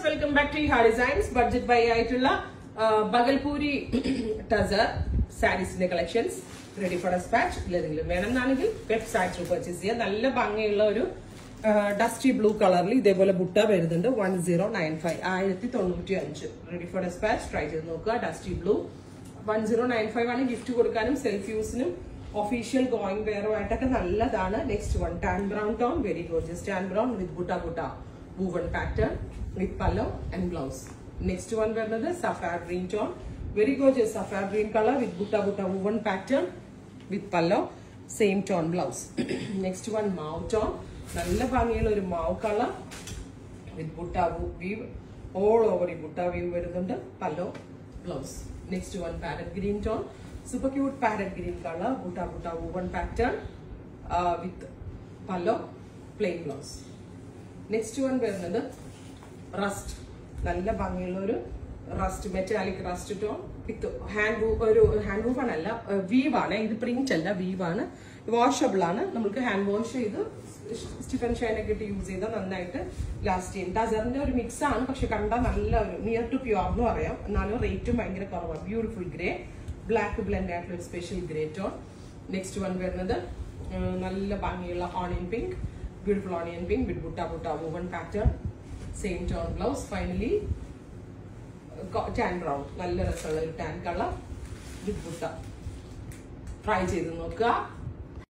welcome back to ഹാ designs budget buy ആയിട്ടുള്ള ആ, ബഗൽപൂരി ടസർ സാരീസിന്റെ കളക്ഷൻസ് റെഡി ഫോർ ഡെസ്പാച്ച് ഇല്ലെങ്കിലും വേണമെന്നാണെങ്കിൽ വെബ്സൈറ്റ് ത്രൂ പർച്ചേസ് ചെയ്യാം നല്ല ഭംഗിയുള്ള ഒരു ഡസ്റ്റി ബ്ലൂ കളറിൽ ഇതേപോലെ ബുട്ട വരുന്നുണ്ട് വൺ സീറോ നയൻ ഫൈവ് ആയിരത്തി തൊണ്ണൂറ്റി അഞ്ച് റെഡി ഫോർ ഡെസ്പാച്ച് ട്രൈ ചെയ്ത് നോക്കുക dusty blue one zero nine five ആണ് ഗിഫ്റ്റ് കൊടുക്കാനും സെൽഫ് യൂസിനും ഒഫീഷ്യൽ ഗോയിങ് വെയറുമായിട്ടൊക്കെ നല്ലതാണ് next one tan brown tone very gorgeous tan brown with butta butta woven pattern with pallu and blouse next one വരുന്നത് sapphire green tone very gorgeous sapphire green colour with butta butta woven pattern with pallu same tone blouse next one mauve tone നല്ല ഭംഗിയുള്ള ഒരു mauve colour with butta we've all over ഈ butta weave വരുന്നുണ്ട് pallu blouse next one parrot green tone super cute parrot green colour butta butta woven pattern with pallu plain blouse next one വരുന്നത് rust നല്ല ഭംഗിയുള്ള ഒരു rust metallic rust tone with hand woof ഒരു hand വൂഫ് ആണല്ല we've ആണ് ഇത് പ്രിന്റ് അല്ല വീവ് ആണ് വാഷബിൾ ആണ് നമുക്ക് ഹാൻഡ് വാഷ് ചെയ്ത് സ്റ്റിഫൻ ഷൈനൊക്കെ ഇട്ട് യൂസ് ചെയ്താൽ നന്നായിട്ട് ലാസ്റ്റ് ചെയ്യും ടസറിന്റെ ഒരു മിക്സ് ആണ് പക്ഷെ കണ്ടാൽ നല്ല ഒരു നിയർ ടു പ്യൂർ എന്ന് പറയാം എന്നാലും റേറ്റും ഭയങ്കര കുറവാണ് ബ്യൂട്ടിഫുൾ ഗ്രേ ബ്ലാക്ക് ബ്ലെൻഡ് ആയിട്ടുള്ള ഒരു special grey tone next one വരുന്നത് ഉം, നല്ല ഭംഗിയുള്ള onion pink beautiful onion pink with butta butta woven pattern same tone blouse finally tan brown നല്ല രസമുള്ള ഒരു tan colour with butta try ചെയ്ത് നോക്കുക